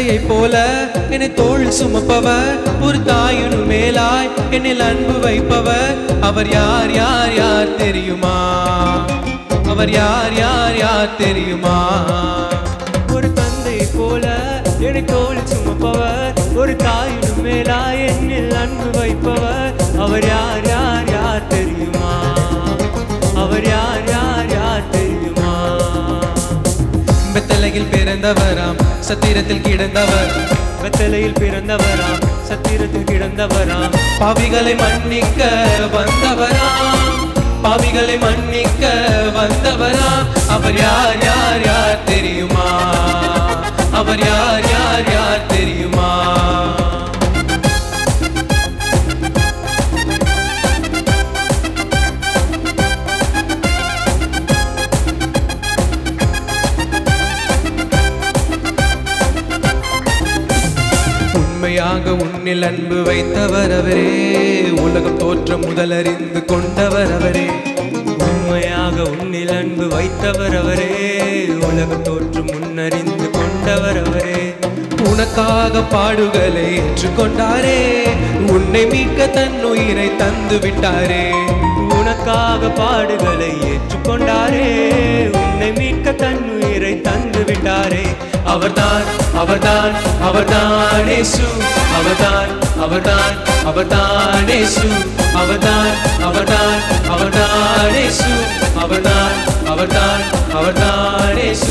தந்தையை போல என்னை தோள் சுமப்பவர் ஒரு தாயினு மேலாய் என்னில் அன்பு வைப்பவர் அவர் யார் யார் யார் தெரியுமா அவர் யார் யார் யார் தெரியுமா ஒரு தந்தை போல என்னை தோல் சுமப்பவர் ஒரு தாயினும் மேலா என்னில் அன்பு வைப்பவர் அவர் யார் யார் யார் தெரியுமா அவர் யார் யார் யார் தெரியுமா பெத்தலையில் பிறந்தவராம் சத்திரத்தில் கிடந்தவர் வெத்தலையில் பிறந்தவராம் சத்திரத்தில் கிடந்தவராம் பாவிகளை மன்னிக்க வந்தவராம் பாவிகளை மன்னிக்க வந்தவராம் அவர் யார் யார் யார் தெரியுமா அவர் யார் யார் யார் தெரியுமா உண்மையாக உன்னில் அன்பு வைத்தவர் அவரே உலகம் தோற்றம் முதலறிந்து கொண்டவர் அவரே உண்மையாக உன்னில் அன்பு வைத்தவர் அவரே உலக தோற்று முன்னறிந்து கொண்டவர் அவரே உனக்காக பாடுகளை ஏற்றுக்கொண்டாரே உன்னை மீட்க தன் உயிரை தந்து விட்டாரே உனக்காக பாடுகளை ஏற்றுக்கொண்டாரே உன்னை மீட்க தன் உயிரை தந்து விட்டாரே அவர்தான் அவர்தான் அவர்தான் இயேசு அவர்தான் அவர்தான் அவர்தான் இயேசு அவர்தான் அவர்தான் அவர்தான் இயேசு அவர்தான் அவர்தான் அவர்தான் இயேசு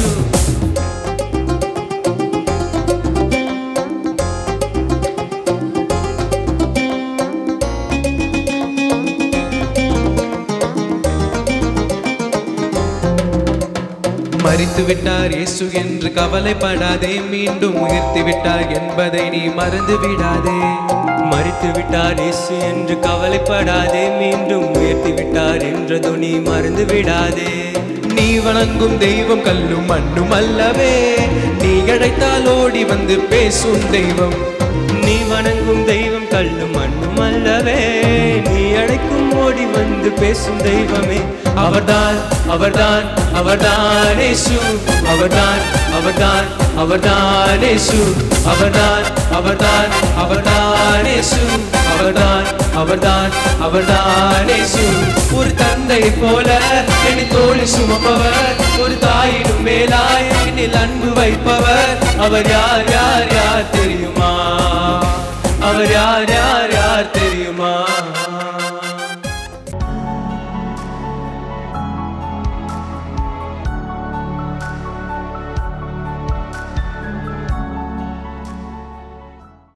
மறித்து விட்டார் இயேசு என்று கவலைப்படாதே மீண்டும் உயர்த்தி விட்டார் என்பதை நீ மறந்து விடாதே மறித்து விட்டார் இயேசு என்று கவலைப்படாதே மீண்டும் உயர்த்தி விட்டார் என்ற துணி மறந்து விடாதே நீ வணங்கும் தெய்வம் கல்லும் மண்ணும் அல்லவே நீ அழைத்தால் ஓடி வந்து பேசும் தெய்வம் நீ வணங்கும் தெய்வம் கல்லும் மண்ணும் அல்லவே நீ அழைக்கும் ஓடி வந்து பேசும் தெய்வமே அவர்தான் அவர்தான் அவர்தான் இயேசு அவர்தான் அவர்தான் அவர்தான் இயேசு அவர்தான் அவர்தான் அவர்தான் இயேசு அவர்தான் அவர்தான் அவர்தான் இயேசு ஒரு தந்தை போல என்னை தோழி சுமப்பவர் ஒரு தாயினும் மேலாய் என்னில் அன்பு வைப்பவர் அவர் யார் யார் யார் தெரியுமா அவர் யார் யார் யார் தெரியுமா